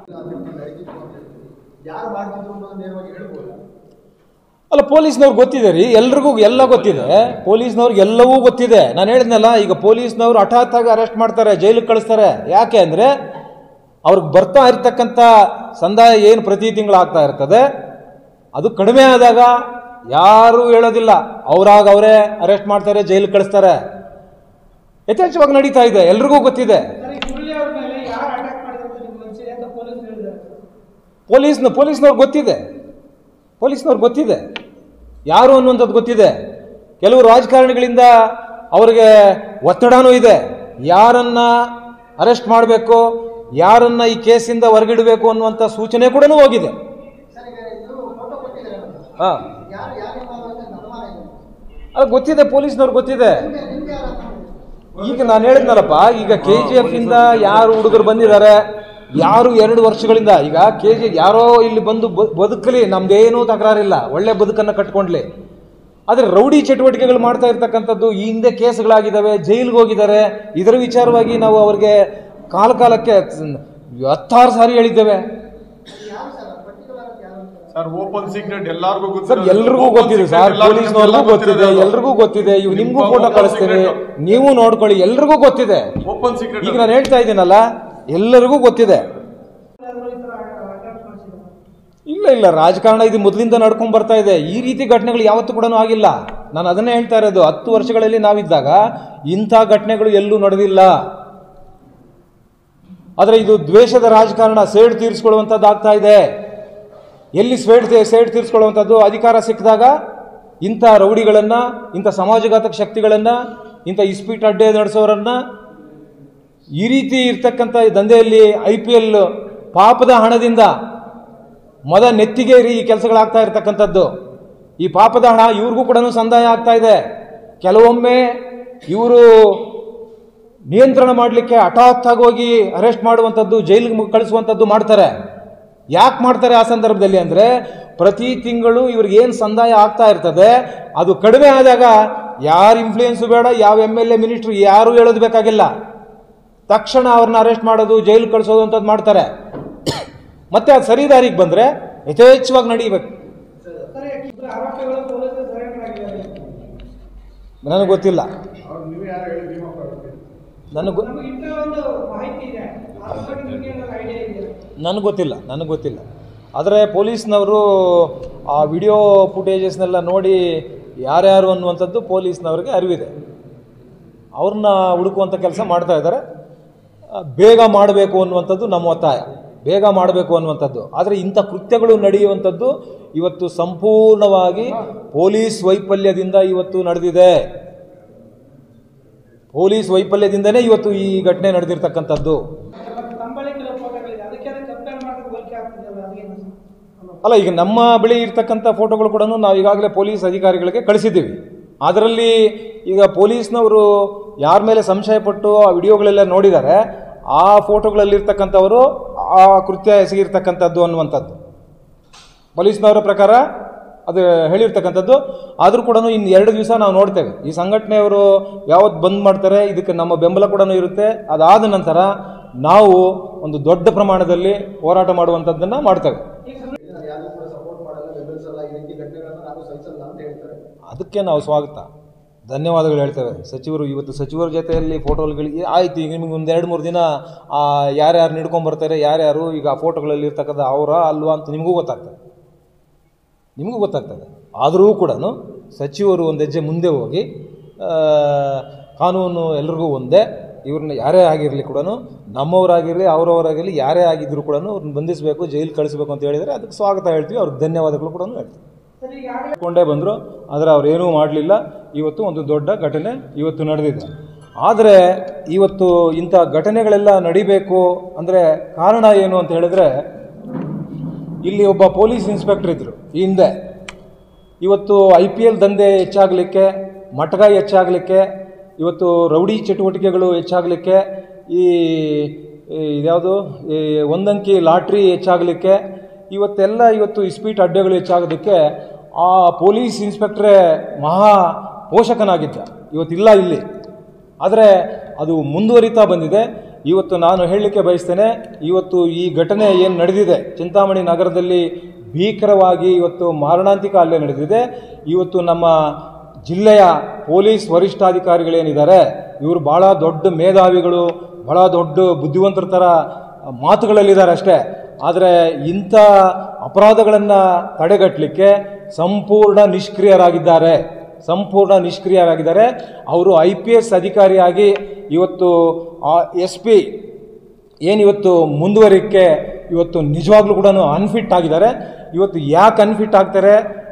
ಯಾರು ಮಾಡ್ತಿದ್ರು ಅನ್ನೋದು ನೇರವಾಗಿ ಹೇಳ್ಬೋದು ಅಲ್ಲ ಪೊಲೀಸ್ನವ್ರಿಗೆ ಗೊತ್ತಿದೆ ರೀ ಎಲ್ರಿಗೂ ಎಲ್ಲ ಗೊತ್ತಿದೆ ಪೊಲೀಸ್ನವ್ರಿಗೆ ಎಲ್ಲವೂ ಗೊತ್ತಿದೆ ನಾನು ಹೇಳಿದ್ನಲ್ಲ ಈಗ ಪೊಲೀಸ್ನವ್ರು ಹಠಾತ್ ಆಗಿ ಅರೆಸ್ಟ್ ಮಾಡ್ತಾರೆ ಜೈಲಿಗೆ ಕಳಿಸ್ತಾರೆ ಯಾಕೆ ಅಂದರೆ ಅವ್ರಿಗೆ ಬರ್ತಾ ಇರ್ತಕ್ಕಂಥ ಸಂದಾಯ ಏನು ಪ್ರತಿ ತಿಂಗಳು ಆಗ್ತಾ ಇರ್ತದೆ ಅದು ಕಡಿಮೆ ಆದಾಗ ಯಾರೂ ಹೇಳೋದಿಲ್ಲ ಅವ್ರಾಗ ಅವರೇ ಅರೆಸ್ಟ್ ಮಾಡ್ತಾರೆ ಜೈಲಿಗೆ ಕಳಿಸ್ತಾರೆ ಯಥೇಚ್ಛವಾಗಿ ನಡೀತಾ ಇದೆ ಎಲ್ರಿಗೂ ಗೊತ್ತಿದೆ ಸರ್ ಈ ಸುಳ್ಳಿ ಅವ್ರ ಮೇಲೆ ಯಾರು ಅಟ್ಯಾಕ್ ಮಾಡಿದ್ರು ಅಂತ ನಿಮ್ಗೆ ಅನ್ಸಿದೆ ಅಂತ ಪೊಲೀಸ್ ಹೇಳಿದ್ದಾರೆ ಸರ್ ಪೊಲೀಸ್ನ ಪೊಲೀಸ್ನವ್ರಿಗೆ ಗೊತ್ತಿದೆ ಪೊಲೀಸ್ನವ್ರಿಗೆ ಗೊತ್ತಿದೆ ಯಾರು ಅನ್ನುವಂಥದ್ದು ಗೊತ್ತಿದೆ ಕೆಲವು ರಾಜಕಾರಣಿಗಳಿಂದ ಅವರಿಗೆ ಒತ್ತಡನೂ ಇದೆ ಯಾರನ್ನ ಅರೆಸ್ಟ್ ಮಾಡಬೇಕು ಯಾರನ್ನ ಈ ಕೇಸಿಂದ ಹೊರಗಿಡಬೇಕು ಅನ್ನುವಂಥ ಸೂಚನೆ ಕೂಡ ಹೋಗಿದೆ ಸರ್ ಈಗ ಇದು ಫೋಟೋ ಕೊಟ್ಟಿದ್ದಾರೆ ಹಾ ಯಾರು ಯಾರು ಇನ್ವಾಲ್ವ್ ಅಂತ ಅನುಮಾನ ಇದೆ ಅದು ಗೊತ್ತಿದೆ ಪೊಲೀಸ್ನವ್ರು ಗೊತ್ತಿದೆ ನಿಮ್ಗೆ ನಿಮ್ಗೆ ಯಾರು ಅನುಮಾನ ಇದೆ? ಈಗ ನಾನು ಹೇಳಿದ್ನಲ್ಲಪ್ಪ ಈಗ ಕೆ ಜಿ ಎಫ್ ಇಂದ ಯಾರು ಹುಡುಗರು ಬಂದಿದ್ದಾರೆ ಯಾರು ಎರಡು ವರ್ಷಗಳಿಂದ ಈಗ ಕೆ ಜಿ ಯಾರೋ ಇಲ್ಲಿ ಬಂದು ಬ- ಬದುಕಲಿ ನಮ್ದೇನೂ ತಕರಾರಿಲ್ಲ ಒಳ್ಳೆ ಬದುಕನ್ನು ಕಟ್ಕೊಂಡ್ಲಿ ಆದರೆ ರೌಡಿ ಚಟುವಟಿಕೆಗಳು ಮಾಡ್ತಾ ಇರ್ತಕ್ಕಂಥದ್ದು ಈ ಹಿಂದೆ ಕೇಸ್ಗಳಾಗಿದ್ದಾವೆ ಜೈಲಿಗೆ ಹೋಗಿದ್ದಾರೆ ಇದರ ವಿಚಾರವಾಗಿ ನಾವು ಅವ್ರಿಗೆ ಕಾಲ ಕಾಲಕ್ಕೆ ಹತ್ತಾರು ಸಾರಿ ಹೇಳಿದ್ದೇವೆ ಯಾರು ಸರ್ ಪರ್ಟಿಕ್ಯುಲರ್ ಯಾರು ಅಂತ ಸರ್ ಓಪನ್ ಸೀಕ್ರೆಟ್ ಎಲ್ಲಾರ್ಗೂ ಸರ್ ಗೊತ್ತಿದೆ ಎಲ್ರಿಗೂ ಗೊತ್ತಿದೆ ಸರ್ ಪೊಲೀಸ್ನವ್ರಿಗೂ ಗೊತ್ತಿದೆ ಎಲ್ರಿಗೂ ಗೊತ್ತಿದೆ ಇವ್ ನಿಮ್ಗೂ ಫೋಟೋ ಕಳಿಸ್ತೀನಿ ನೀವು ನೋಡ್ಕೊಳ್ಳಿ ಎಲ್ರಿಗೂ ಗೊತ್ತಿದೆ ಓಪನ್ ಸೀಕ್ರೆಟ್ ಈಗ ನಾನು ಹೇಳ್ತಾ ಇದ್ದೀನಲ್ಲ ಎಲ್ಲರಿಗೂ ಗೊತ್ತಿದೆ ಏನಾದ್ರು ಈ ಥರ ಅಟ್ಯಾಕ್ ಮಾಡಿಸಿದ್ರು ಇಲ್ಲ ಇಲ್ಲ ರಾಜಕಾರಣ ಇದು ಮೊದಲಿಂದ ನಡ್ಕೊಂಡ್ ಬರ್ತಾ ಇದೆ ಈ ರೀತಿ ಘಟನೆಗಳು ಯಾವತ್ತೂ ಕೂಡ ಆಗಿಲ್ಲ ನಾನು ಅದನ್ನೇ ಹೇಳ್ತಾ ಇರೋದು ಹತ್ತು ವರ್ಷಗಳಲ್ಲಿ ನಾವಿದ್ದಾಗ ಇಂಥ ಘಟನೆಗಳು ಎಲ್ಲೂ ನಡೆದಿಲ್ಲ ಆದರೆ ಇದು ದ್ವೇಷದ ರಾಜಕಾರಣ ಸೇಡು ತೀರಿಸ್ಕೊಳ್ಳುವಂಥದ್ದು ಆಗ್ತಾ ಇದೆ ಎಲ್ಲಿ ಸ್ವೇಡ್ ಸೇಡ್ ತೀರಿಸ್ಕೊಳ್ಳುವಂಥದ್ದು ಅಧಿಕಾರ ಸಿಕ್ಕಿದಾಗ ಇಂಥ ರೌಡಿಗಳನ್ನು ಇಂಥ ಸಮಾಜಘಾತಕ ಶಕ್ತಿಗಳನ್ನು ಇಂಥ ಇಸ್ಪೀಟ್ ಅಡ್ಡೆ ನಡೆಸೋರನ್ನ ಈ ರೀತಿ ಇರ್ತಕ್ಕಂಥ ಈ ದಂಧೆಯಲ್ಲಿ ಐ ಪಿ ಎಲ್ ಪಾಪದ ಹಣದಿಂದ ಮದ ನೆತ್ತಿಗೇರಿ ಈ ಕೆಲಸಗಳಾಗ್ತಾ ಇರ್ತಕ್ಕಂಥದ್ದು ಈ ಪಾಪದ ಹಣ ಇವ್ರಿಗೂ ಕೂಡ ಸಂದಾಯ ಆಗ್ತಾ ಇದೆ ಕೆಲವೊಮ್ಮೆ ಇವರು ನಿಯಂತ್ರಣ ಮಾಡಲಿಕ್ಕೆ ಹಠಾತ್ ಆಗಿ ಹೋಗಿ ಅರೆಸ್ಟ್ ಮಾಡುವಂಥದ್ದು ಜೈಲಿಗೆ ಕಳಿಸುವಂಥದ್ದು ಮಾಡ್ತಾರೆ ಯಾಕೆ ಮಾಡ್ತಾರೆ ಆ ಸಂದರ್ಭದಲ್ಲಿ ಅಂದರೆ ಪ್ರತಿ ತಿಂಗಳು ಇವ್ರಿಗೆ ಏನು ಸಂದಾಯ ಆಗ್ತಾ ಇರ್ತದೆ ಅದು ಕಡಿಮೆ ಆದಾಗ ಯಾರ ಇನ್ಫ್ಲೂಯೆನ್ಸು ಬೇಡ ಯಾವ ಎಮ್ ಎಲ್ ಎ ಮಿನಿಸ್ಟ್ರು ಯಾರು ಹೇಳೋದು ಬೇಕಾಗಿಲ್ಲ ತಕ್ಷಣ ಅವ್ರನ್ನ ಅರೆಸ್ಟ್ ಮಾಡೋದು ಜೈಲಿಗೆ ಕಳಿಸೋದು ಅಂತದ್ದು ಮಾಡ್ತಾರೆ ಮತ್ತೆ ಅದು ಸರಿ ದಾರಿಗೆ ಬಂದರೆ ಯಥೇಚ್ಛವಾಗಿ ನಡೀಬೇಕು ಸರ್ ಇಬ್ಬರು ಆರೋಪಿಗಳು ಪೊಲೀಸರು ಸರೆಂಡರ್ ಆಗಿದ್ದಾರೆ ನನಗೆ ಗೊತ್ತಿಲ್ಲ ನನಗೆ ಗೊ- ನಮಗೆ ಇಂಥ ಒಂದು ಮಾಹಿತಿ ಇದೆ ಅದ್ರ ಬಗ್ಗೆ ನಿಮಗೆ ಏನಾದ್ರು ಐಡಿಯಾ ಇದೆಯಾ ನನಗೆ ಗೊತ್ತಿಲ್ಲ ನನಗೆ ಗೊತ್ತಿಲ್ಲ ಆದರೆ ಪೊಲೀಸ್ನವರು ಆ ವಿಡಿಯೋ ಫುಟೇಜಸ್ನೆಲ್ಲ ನೋಡಿ ಯಾರ್ಯಾರು ಅನ್ನುವಂಥದ್ದು ಪೊಲೀಸ್ನವ್ರಿಗೆ ಅರಿವಿದೆ ಅವ್ರನ್ನ ಹುಡುಕುವಂಥ ಕೆಲಸ ಮಾಡ್ತಾ ಇದ್ದಾರೆ ಆ, ಬೇಗ ಮಾಡಬೇಕು ಅನ್ನುವಂಥದ್ದು ನಮ್ಮ ಒತ್ತಾಯ ಬೇಗ ಮಾಡಬೇಕು ಅನ್ನುವಂಥದ್ದು ಆದರೆ ಇಂಥ ಕೃತ್ಯಗಳು ನಡೆಯುವಂಥದ್ದು ಇವತ್ತು ಸಂಪೂರ್ಣವಾಗಿ ಪೊಲೀಸ್ ವೈಫಲ್ಯದಿಂದ ಇವತ್ತು ನಡೆದಿದೆ ಪೊಲೀಸ್ ವೈಫಲ್ಯದಿಂದನೇ ಇವತ್ತು ಈ ಘಟನೆ ನಡೆದಿರ್ತಕ್ಕಂಥದ್ದು ಮತ್ತೆ ತಂಬಳಿ ಕೆಲವು ಫೋಟೋಗಳಿದೆ ಅದಕ್ಕೆ ಅದಕ್ಕೆ ಕಂಪೇರ್ ಮಾಡಿದ್ರೆ ಹೋಲಿಕೆ ಆಗ್ತಿದೆಯಲ್ಲ ಅದೇನು ಅಲ್ಲ ಈಗ ನಮ್ಮ ಬಳಿ ಇರ್ತಕ್ಕಂಥ ಫೋಟೋಗಳು ಕೂಡ ನಾವು ಈಗಾಗಲೇ ಪೊಲೀಸ್ ಅಧಿಕಾರಿಗಳಿಗೆ ಕಳಿಸಿದ್ದೀವಿ ಅದರಲ್ಲಿ ಈಗ ಪೊಲೀಸ್ನವರು ಯಾರ ಮೇಲೆ ಸಂಶಯ ಪಟ್ಟು ಆ ವಿಡಿಯೋಗಳೆಲ್ಲ ನೋಡಿದ್ದಾರೆ ಆ ಫೋಟೋಗಳಲ್ಲಿರ್ತಕ್ಕಂಥವರು ಆ ಕೃತ್ಯ ಎಸಗಿರ್ತಕ್ಕಂಥದ್ದು ಅನ್ನುವಂಥದ್ದು ಪೊಲೀಸ್ನವರ ಪ್ರಕಾರ ಅದು ಹೇಳಿರ್ತಕ್ಕಂಥದ್ದು ಆದರೂ ಕೂಡ ಇನ್ನು ಎರಡು ದಿವಸ ನಾವು ನೋಡ್ತೇವೆ ಈ ಸಂಘಟನೆಯವರು ಯಾವತ್ತು ಬಂದ್ ಮಾಡ್ತಾರೆ ಇದಕ್ಕೆ ನಮ್ಮ ಬೆಂಬಲ ಕೂಡ ಇರುತ್ತೆ ಅದಾದ ನಂತರ ನಾವು ಒಂದು ದೊಡ್ಡ ಪ್ರಮಾಣದಲ್ಲಿ ಹೋರಾಟ ಮಾಡುವಂಥದ್ದನ್ನು ಮಾಡ್ತೇವೆ ನಾನು ಯಾರಿಗೂ ಕೂಡ ಸಪೋರ್ಟ್ ಮಾಡಲ್ಲ ಬೆಂಬಲಿಸಲ್ಲ ಈ ರೀತಿ ಘಟನೆಗಳನ್ನ ನಾನು ಸಹಿಸಲ್ಲ ಅಂತ ಹೇಳ್ತಾರೆ ಅದಕ್ಕೆ ನಾವು ಸ್ವಾಗತ ಧನ್ಯವಾದಗಳು ಹೇಳ್ತೇವೆ ಸಚಿವರು ಇವತ್ತು ಸಚಿವರ ಜೊತೆಯಲ್ಲಿ ಫೋಟೋಗಳಿಗೆ ಆಯ್ತು ಈಗ ನಿಮಗೆ ಒಂದು ಎರಡು ಮೂರು ದಿನ ಆ, ಯಾರ್ಯಾರು ನಿಡ್ಕೊಂಬರ್ತಾರೆ ಯಾರ್ಯಾರು ಈಗ ಆ ಫೋಟೋಗಳಲ್ಲಿ ಇರ್ತಕ್ಕಂಥ ಅವರ ಅಲ್ವಾ ಅಂತ ನಿಮಗೂ ಗೊತ್ತಾಗ್ತದೆ ನಿಮಗೂ ಗೊತ್ತಾಗ್ತದೆ ಆದರೂ ಕೂಡ ಸಚಿವರು ಒಂದು ಹೆಜ್ಜೆ ಮುಂದೆ ಹೋಗಿ ಆ, ಕಾನೂನು ಎಲ್ರಿಗೂ ಒಂದೇ ಇವ್ರನ್ನ ಯಾರೇ ಆಗಿರಲಿ ಕೂಡ ನಮ್ಮವರಾಗಿರಲಿ ಅವರವರಾಗಿರಲಿ ಯಾರೇ ಆಗಿದ್ರು ಕೂಡ ಅವ್ರನ್ನ ಬಂಧಿಸಬೇಕು ಜೈಲು ಕಳಿಸ್ಬೇಕು ಅಂತ ಹೇಳಿದರೆ ಅದಕ್ಕೆ ಸ್ವಾಗತ ಹೇಳ್ತೀವಿ ಅವ್ರಿಗೆ ಧನ್ಯವಾದಗಳು ಕೂಡ ಹೇಳ್ತೀವಿ ಸರ್ ಈಗ ಆಗಲೇ ಕೊಂಡೇ ಬಂದರು ಆದರೆ ಅವ್ರು ಏನೂ ಮಾಡಲಿಲ್ಲ ಇವತ್ತು ಒಂದು ದೊಡ್ಡ ಘಟನೆ ಇವತ್ತು ನಡೆದಿದೆ ಆದರೆ ಇವತ್ತು ಇಂಥ ಘಟನೆಗಳೆಲ್ಲ ನಡಿಬೇಕು ಅಂದರೆ ಕಾರಣ ಏನು ಅಂತ ಹೇಳಿದ್ರೆ ಇಲ್ಲಿ ಒಬ್ಬ ಪೊಲೀಸ್ ಇನ್ಸ್ಪೆಕ್ಟರ್ ಇದ್ದರು ಈ ಹಿಂದೆ ಇವತ್ತು ಐ ಪಿ ಎಲ್ ದಂಧೆ ಹೆಚ್ಚಾಗಲಿಕ್ಕೆ ಮಟಗಾಯಿ ಹೆಚ್ಚಾಗಲಿಕ್ಕೆ ಇವತ್ತು ರೌಡಿ ಚಟುವಟಿಕೆಗಳು ಹೆಚ್ಚಾಗಲಿಕ್ಕೆ ಈ ಈ ಇದ್ಯಾವುದು ಈ ಒಂದಂಕಿ ಲಾಟ್ರಿ ಹೆಚ್ಚಾಗಲಿಕ್ಕೆ ಇವತ್ತೆಲ್ಲ ಇವತ್ತು ಇಸ್ಪೀಟ್ ಅಡ್ಡೆಗಳು ಹೆಚ್ಚಾಗೋದಕ್ಕೆ ಆ ಪೊಲೀಸ್ ಇನ್ಸ್ಪೆಕ್ಟ್ರೇ ಮಹಾ ಪೋಷಕನಾಗಿದ್ದ ಇವತ್ತಿಲ್ಲ ಇಲ್ಲಿ ಆದರೆ ಅದು ಮುಂದುವರಿತಾ ಬಂದಿದೆ ಇವತ್ತು ನಾನು ಹೇಳಲಿಕ್ಕೆ ಬಯಸ್ತೇನೆ ಇವತ್ತು ಈ ಘಟನೆ ಏನು ನಡೆದಿದೆ ಚಿಂತಾಮಣಿ ನಗರದಲ್ಲಿ ಭೀಕರವಾಗಿ ಇವತ್ತು ಮಾರಣಾಂತಿಕ ಹಲ್ಲೆ ನಡೆದಿದೆ ಇವತ್ತು ನಮ್ಮ ಜಿಲ್ಲೆಯ ಪೊಲೀಸ್ ವರಿಷ್ಠಾಧಿಕಾರಿಗಳೇನಿದ್ದಾರೆ ಇವರು ಭಾಳ ದೊಡ್ಡ ಮೇಧಾವಿಗಳು ಭಾಳ ದೊಡ್ಡ ಬುದ್ಧಿವಂತರ ಥರ ಮಾತುಗಳಲ್ಲಿದ್ದಾರೆ ಅಷ್ಟೇ ಆದರೆ ಇಂಥ ಅಪರಾಧಗಳನ್ನು ತಡೆಗಟ್ಟಲಿಕ್ಕೆ ಸಂಪೂರ್ಣ ನಿಷ್ಕ್ರಿಯರಾಗಿದ್ದಾರೆ ಸಂಪೂರ್ಣ ನಿಷ್ಕ್ರಿಯರಾಗಿದ್ದಾರೆ ಅವರು ಐ ಪಿ ಎಸ್ ಅಧಿಕಾರಿಯಾಗಿ ಇವತ್ತು ಎಸ್ ಪಿ ಏನಿವತ್ತು ಮುಂದುವರಿಕೆ ಇವತ್ತು ನಿಜವಾಗ್ಲೂ ಕೂಡ ಅನ್ಫಿಟ್ ಆಗಿದ್ದಾರೆ ಇವತ್ತು ಯಾಕೆ ಅನ್ಫಿಟ್ ಆಗ್ತಾರೆ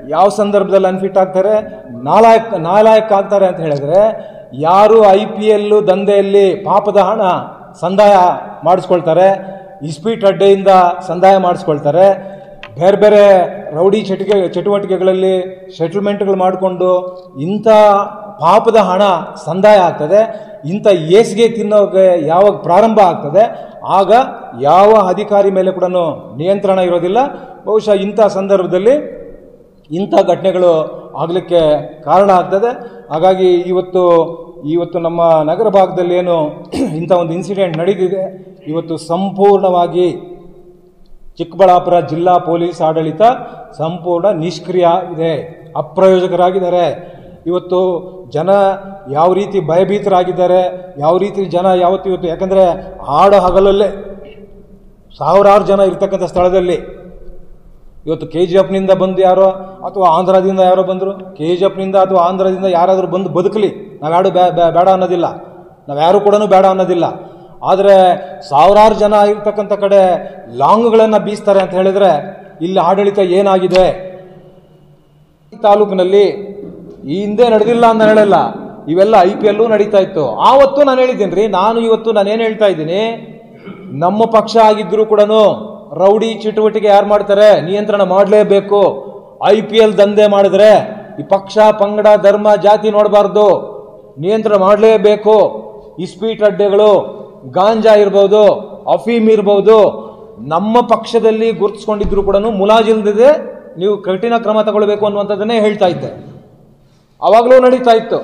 ಯಾವ ಸಂದರ್ಭದಲ್ಲಿ ಅನ್ಫಿಟ್ ಆಗ್ತಾರೆ ನಾಲಾಯಕ್ ನಾಲಾಯಕ್ ಆಗ್ತಾರೆ ಅಂತ ಹೇಳಿದ್ರೆ ಯಾರು ಐ ಪಿ ಎಲ್ಲು ದಂಧೆಯಲ್ಲಿ ಪಾಪದ ಹಣ ಸಂದಾಯ ಮಾಡಿಸ್ಕೊಳ್ತಾರೆ ಇಸ್ಪೀಟ್ ಅಡ್ಡೆಯಿಂದ ಸಂದಾಯ ಮಾಡಿಸ್ಕೊಳ್ತಾರೆ ಬೇರೆ ಬೇರೆ ರೌಡಿ ಚಟಿಕೆ ಚಟುವಟಿಕೆಗಳಲ್ಲಿ ಸೆಟಲ್ಮೆಂಟ್ಗಳು ಮಾಡಿಕೊಂಡು ಇಂಥ ಪಾಪದ ಹಣ ಸಂದಾಯ ಆಗ್ತದೆ ಇಂಥ ಏಸಿಗೆ ತಿನ್ನೋಕೆ ಯಾವಾಗ ಪ್ರಾರಂಭ ಆಗ್ತದೆ ಆಗ ಯಾವ ಅಧಿಕಾರಿ ಮೇಲೆ ಕೂಡ ನಿಯಂತ್ರಣ ಇರೋದಿಲ್ಲ ಬಹುಶಃ ಇಂಥ ಸಂದರ್ಭದಲ್ಲಿ ಇಂಥ ಘಟನೆಗಳು ಆಗಲಿಕ್ಕೆ ಕಾರಣ ಆಗ್ತದೆ ಹಾಗಾಗಿ ಇವತ್ತು ಇವತ್ತು ನಮ್ಮ ನಗರ ಭಾಗದಲ್ಲಿ ಏನು ಇಂಥ ಒಂದು ಇನ್ಸಿಡೆಂಟ್ ನಡೆದಿದೆ ಇವತ್ತು ಸಂಪೂರ್ಣವಾಗಿ ಚಿಕ್ಕಬಳ್ಳಾಪುರ ಜಿಲ್ಲಾ ಪೊಲೀಸ್ ಆಡಳಿತ ಸಂಪೂರ್ಣ ನಿಷ್ಕ್ರಿಯ ಇದೆ ಅಪ್ರಯೋಜಕರಾಗಿದ್ದಾರೆ ಇವತ್ತು ಜನ ಯಾವ ರೀತಿ ಭಯಭೀತರಾಗಿದ್ದಾರೆ ಯಾವ ರೀತಿ ಜನ ಯಾವತ್ತು ಇವತ್ತು ಯಾಕಂದರೆ ಆಡ ಹಗಲಲ್ಲೇ ಸಾವಿರಾರು ಜನ ಇರ್ತಕ್ಕಂಥ ಸ್ಥಳದಲ್ಲಿ ಇವತ್ತು ಕೆ ಜಿ ಎಫ್ನಿಂದ ಬಂದು ಯಾರೋ ಅಥವಾ ಆಂಧ್ರದಿಂದ ಯಾರೋ ಬಂದರು ಕೆ ಜಿ ಎಫ್ನಿಂದ ಅಥವಾ ಆಂಧ್ರದಿಂದ ಯಾರಾದರೂ ಬಂದು ಬದುಕಲಿ ನಾವ್ಯಾರು ಬ್ಯಾ ಬ್ಯಾ- ಬೇಡ ಅನ್ನೋದಿಲ್ಲ ನಾವ್ಯಾರು ಕೂಡ ಬೇಡ ಅನ್ನೋದಿಲ್ಲ ಆದರೆ ಸಾವಿರಾರು ಜನ ಇರ್ತಕ್ಕಂಥ ಕಡೆ ಲಾಂಗ್ಗಳನ್ನು ಬೀಸ್ತಾರೆ ಅಂತ ಹೇಳಿದರೆ ಇಲ್ಲಿ ಆಡಳಿತ ಏನಾಗಿದೆ ಈ ತಾಲೂಕಿನಲ್ಲಿ ಈ ಹಿಂದೆ ನಡೆದಿಲ್ಲ ಅಂತ ಹೇಳಲ್ಲ ಇವೆಲ್ಲ ಐ ಪಿ ಎಲ್ಲೂ ನಡೀತಾ ಇತ್ತು ಆವತ್ತು ನಾನು ಹೇಳಿದ್ದೀನಿ ರೀ ನಾನು ಇವತ್ತು ನಾನೇನು ಹೇಳ್ತಾ ಇದ್ದೀನಿ ನಮ್ಮ ಪಕ್ಷ ಆಗಿದ್ರು ಕೂಡ ರೌಡಿ ಚಟುವಟಿಕೆ ಯಾರು ಮಾಡ್ತಾರೆ ನಿಯಂತ್ರಣ ಮಾಡಲೇಬೇಕು ಐ ಪಿ ಎಲ್ ದಂಧೆ ಮಾಡಿದ್ರೆ ಈ ಪಕ್ಷ ಪಂಗಡ ಧರ್ಮ ಜಾತಿ ನೋಡಬಾರ್ದು ನಿಯಂತ್ರಣ ಮಾಡಲೇಬೇಕು ಇಸ್ಪೀಟ್ ಅಡ್ಡೆಗಳು ಗಾಂಜಾ ಇರ್ಬೋದು ಅಫೀಮ್ ಇರ್ಬೋದು ನಮ್ಮ ಪಕ್ಷದಲ್ಲಿ ಗುರುತಿಸ್ಕೊಂಡಿದ್ರು ಕೂಡ ಮುಲಾಜಿಲ್ದಿದೆ ನೀವು ಕಠಿಣ ಕ್ರಮ ತಗೊಳ್ಬೇಕು ಅನ್ನುವಂಥದ್ದನ್ನೇ ಹೇಳ್ತಾ ಇದ್ದೆ ಅವಾಗಲೂ ನಡೀತಾ ಇತ್ತು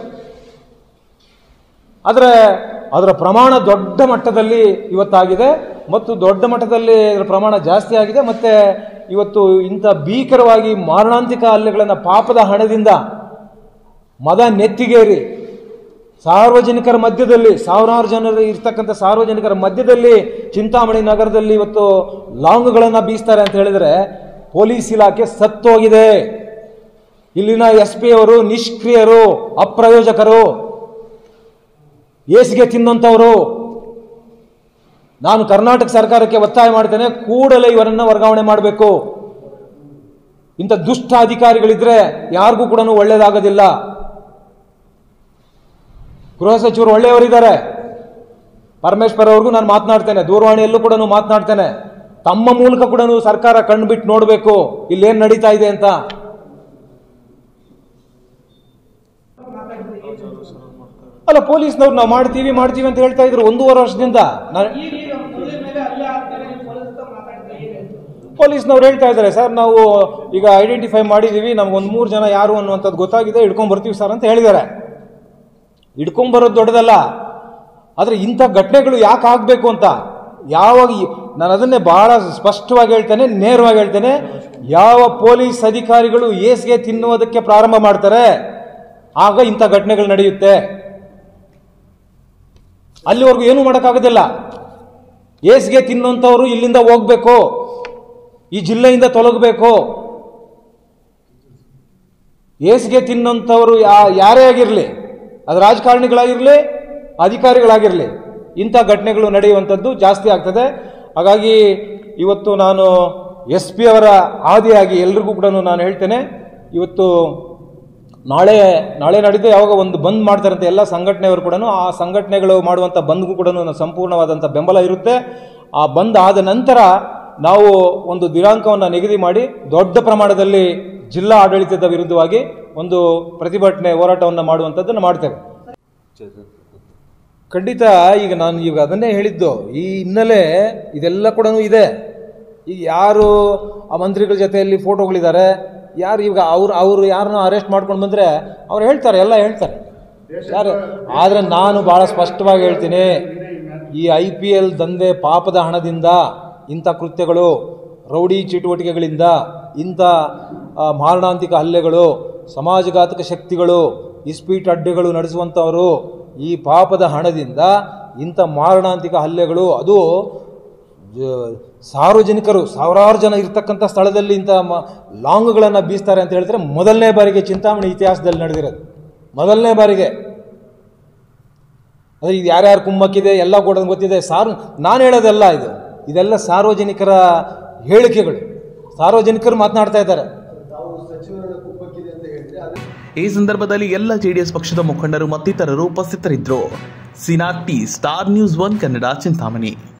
ಆದರೆ ಅದರ ಪ್ರಮಾಣ ದೊಡ್ಡ ಮಟ್ಟದಲ್ಲಿ ಇವತ್ತಾಗಿದೆ ಮತ್ತು ದೊಡ್ಡ ಮಟ್ಟದಲ್ಲಿ ಅದರ ಪ್ರಮಾಣ ಜಾಸ್ತಿ ಆಗಿದೆ ಮತ್ತು ಇವತ್ತು ಇಂಥ ಭೀಕರವಾಗಿ ಮಾರಣಾಂತಿಕ ಹಲ್ಲೆಗಳನ್ನು ಪಾಪದ ಹಣದಿಂದ ಮದ ನೆತ್ತಿಗೇರಿ ಸಾರ್ವಜನಿಕರ ಮಧ್ಯದಲ್ಲಿ ಸಾವಿರಾರು ಜನರು ಇರ್ತಕ್ಕಂಥ ಸಾರ್ವಜನಿಕರ ಮಧ್ಯದಲ್ಲಿ ಚಿಂತಾಮಣಿ ನಗರದಲ್ಲಿ ಇವತ್ತು ಲಾಂಗ್ಗಳನ್ನು ಬೀಸ್ತಾರೆ ಅಂತ ಹೇಳಿದ್ರೆ ಪೊಲೀಸ್ ಇಲಾಖೆ ಸತ್ತೋಗಿದೆ ಇಲ್ಲಿನ ಎಸ್ ಪಿ ಅವರು ನಿಷ್ಕ್ರಿಯರು ಅಪ್ರಯೋಜಕರು ಏಸಿಗೆ ತಿನ್ನಂಥವರು ನಾನು ಕರ್ನಾಟಕ ಸರ್ಕಾರಕ್ಕೆ ಒತ್ತಾಯ ಮಾಡ್ತೇನೆ ಕೂಡಲೇ ಇವರನ್ನ ವರ್ಗಾವಣೆ ಮಾಡಬೇಕು ಇಂಥ ದುಷ್ಟ ಅಧಿಕಾರಿಗಳಿದ್ರೆ ಯಾರಿಗೂ ಕೂಡ ಒಳ್ಳೇದಾಗೋದಿಲ್ಲ ಗೃಹ ಸಚಿವರು ಒಳ್ಳೆಯವರಿದ್ದಾರೆ ಪರಮೇಶ್ವರ್ ಅವ್ರಿಗೂ ನಾನು ಮಾತನಾಡ್ತೇನೆ ದೂರವಾಣಿಯಲ್ಲೂ ಕೂಡ ಮಾತನಾಡ್ತೇನೆ ತಮ್ಮ ಮೂಲಕ ಕೂಡ ಸರ್ಕಾರ ಕಣ್ಬಿಟ್ಟು ನೋಡಬೇಕು ಇಲ್ಲೇನು ನಡೀತಾ ಇದೆ ಅಂತ ಅಲ್ಲ ಪೊಲೀಸ್ನವ್ರು ನಾವು ಮಾಡ್ತೀವಿ ಮಾಡ್ತೀವಿ ಅಂತ ಹೇಳ್ತಾ ಇದ್ರು ಒಂದೂವರೆ ವರ್ಷದಿಂದ ನಾನು ಈಗ ಈಗ ಮುರಳಿ ಮೇಲೆ ಅಲ್ಲೇ ಆಗ್ತಾರೆ ನೀವು ಪೊಲೀಸ್ ಹತ್ರ ಮಾತಾಡ್ತಾ ಏನು ಪೊಲೀಸ್ನವ್ರು ಹೇಳ್ತಾ ಇದ್ದಾರೆ ಸರ್ ನಾವು ಈಗ ಐಡೆಂಟಿಫೈ ಮಾಡಿದ್ದೀವಿ ನಮ್ಗೆ ಒಂದು ಮೂರು ಜನ ಯಾರು ಅನ್ನುವಂಥದ್ದು ಗೊತ್ತಾಗಿದೆ ಹಿಡ್ಕೊಂಡ್ ಬರ್ತೀವಿ ಸರ್ ಅಂತ ಹೇಳಿದ್ದಾರೆ ಹಿಡ್ಕೊಂಬರೋದು ದೊಡ್ಡದಲ್ಲ ಆದರೆ ಇಂಥ ಘಟನೆಗಳು ಯಾಕೆ ಆಗಬೇಕು ಅಂತ ಯಾವಾಗ ಈ- ನಾನು ಅದನ್ನೇ ಬಹಳ ಸ್ಪಷ್ಟವಾಗಿ ಹೇಳ್ತೇನೆ ನೇರವಾಗಿ ಹೇಳ್ತೇನೆ ಯಾವ ಪೊಲೀಸ್ ಅಧಿಕಾರಿಗಳು ಏಸ್ಗೆ ತಿನ್ನುವುದಕ್ಕೆ ಪ್ರಾರಂಭ ಮಾಡ್ತಾರೆ ಆಗ ಇಂಥ ಘಟನೆಗಳು ನಡೆಯುತ್ತೆ ಅಲ್ಲಿವರೆಗೂ ಏನೂ ಮಾಡೋಕ್ಕಾಗೋದಿಲ್ಲ ಏಸ್ಗೆ ತಿನ್ನೋಂಥವ್ರು ಇಲ್ಲಿಂದ ಹೋಗ್ಬೇಕು ಈ ಜಿಲ್ಲೆಯಿಂದ ತೊಲಗಬೇಕು ಏಸ್ಗೆ ತಿನ್ನೋಂಥವ್ರು ಯಾ ಯಾರೇ ಆಗಿರಲಿ ಅದು ರಾಜಕಾರಣಿಗಳಾಗಿರಲಿ ಅಧಿಕಾರಿಗಳಾಗಿರಲಿ ಇಂಥ ಘಟನೆಗಳು ನಡೆಯುವಂಥದ್ದು ಜಾಸ್ತಿ ಆಗ್ತದೆ ಹಾಗಾಗಿ ಇವತ್ತು ನಾನು ಎಸ್ ಪಿ ಅವರ ಆದಿಯಾಗಿ ಎಲ್ರಿಗೂ ಕೂಡ ನಾನು ಹೇಳ್ತೇನೆ ಇವತ್ತು ನಾಳೆ ನಾಳೆ ನಡೆದು ಯಾವಾಗ ಒಂದು ಬಂದ್ ಮಾಡ್ತಾರಂತೆ ಎಲ್ಲ ಸಂಘಟನೆಯವರು ಕೂಡ ಆ ಸಂಘಟನೆಗಳು ಮಾಡುವಂಥ ಬಂದ್ಗೂ ಕೂಡ ಸಂಪೂರ್ಣವಾದಂಥ ಬೆಂಬಲ ಇರುತ್ತೆ ಆ ಬಂದ್ ಆದ ನಂತರ ನಾವು ಒಂದು ದಿನಾಂಕವನ್ನು ನಿಗದಿ ಮಾಡಿ ದೊಡ್ಡ ಪ್ರಮಾಣದಲ್ಲಿ ಜಿಲ್ಲಾ ಆಡಳಿತದ ವಿರುದ್ಧವಾಗಿ ಒಂದು ಪ್ರತಿಭಟನೆ ಹೋರಾಟವನ್ನು ಮಾಡುವಂಥದ್ದನ್ನು ಮಾಡ್ತೇವೆ ಖಂಡಿತ ಈಗ ನಾನು ಈಗ ಅದನ್ನೇ ಹೇಳಿದ್ದು ಈ ಹಿನ್ನೆಲೆ ಇದೆಲ್ಲ ಕೂಡ ಇದೆ ಈಗ ಯಾರು ಆ ಮಂತ್ರಿಗಳ ಜೊತೆಯಲ್ಲಿ ಫೋಟೋಗಳಿದ್ದಾರೆ ಯಾರು ಈಗ ಅವ್ರು ಅವರು ಯಾರನ್ನ ಅರೆಸ್ಟ್ ಮಾಡ್ಕೊಂಡು ಬಂದರೆ ಅವ್ರು ಹೇಳ್ತಾರೆ ಎಲ್ಲ ಹೇಳ್ತಾರೆ ಯಾರು ಆದರೆ ನಾನು ಭಾಳ ಸ್ಪಷ್ಟವಾಗಿ ಹೇಳ್ತೀನಿ ಈ ಐ ಪಿ ಎಲ್ ದಂಧೆ ಪಾಪದ ಹಣದಿಂದ ಇಂಥ ಕೃತ್ಯಗಳು ರೌಡಿ ಚಟುವಟಿಕೆಗಳಿಂದ ಇಂಥ ಆ, ಮಾರಣಾಂತಿಕ ಹಲ್ಲೆಗಳು ಸಮಾಜಘಾತಕ ಶಕ್ತಿಗಳು ಇಸ್ಪೀಟ್ ಅಡ್ಡೆಗಳು ನಡೆಸುವಂಥವರು ಈ ಪಾಪದ ಹಣದಿಂದ ಇಂಥ ಮಾರಣಾಂತಿಕ ಹಲ್ಲೆಗಳು ಅದು ಜ- ಸಾರ್ವಜನಿಕರು ಸಾವಿರಾರು ಜನ ಇರ್ತಕ್ಕಂಥ ಸ್ಥಳದಲ್ಲಿ ಇಂಥ ಮ- ಲಾಂಗ್ಗಳನ್ನು ಬೀಸ್ತಾರೆ ಅಂತ ಹೇಳಿದ್ರೆ ಮೊದಲನೇ ಬಾರಿಗೆ ಚಿಂತಾಮಣಿ ಇತಿಹಾಸದಲ್ಲಿ ನಡೆದಿರೋದು ಮೊದಲನೇ ಬಾರಿಗೆ ಅಂದರೆ ಇದು ಯಾರ್ಯಾರು ಕುಮ್ಮಕ್ಕಿದೆ ಎಲ್ಲ ಕೂಡ ಗೊತ್ತಿದೆ ಸಾರ್ ನಾನು ಹೇಳೋದಲ್ಲ ಇದು ಇದೆಲ್ಲ ಸಾರ್ವಜನಿಕರ ಹೇಳಿಕೆಗಳು ಸಾರ್ವಜನಿಕರು ಮಾತನಾಡ್ತಾ ಇದ್ದಾರೆ ತಾವು ಸಚಿವರ ಈ ಸಂದರ್ಭದಲ್ಲಿ ಎಲ್ಲ ಜೆಡಿಎಸ್ ಪಕ್ಷದ ಮುಖಂಡರು ಮತ್ತಿತರರು ಉಪಸ್ಥಿತರಿದ್ದರು ಸಿನಾಟಿ star news one Kannada Chintamani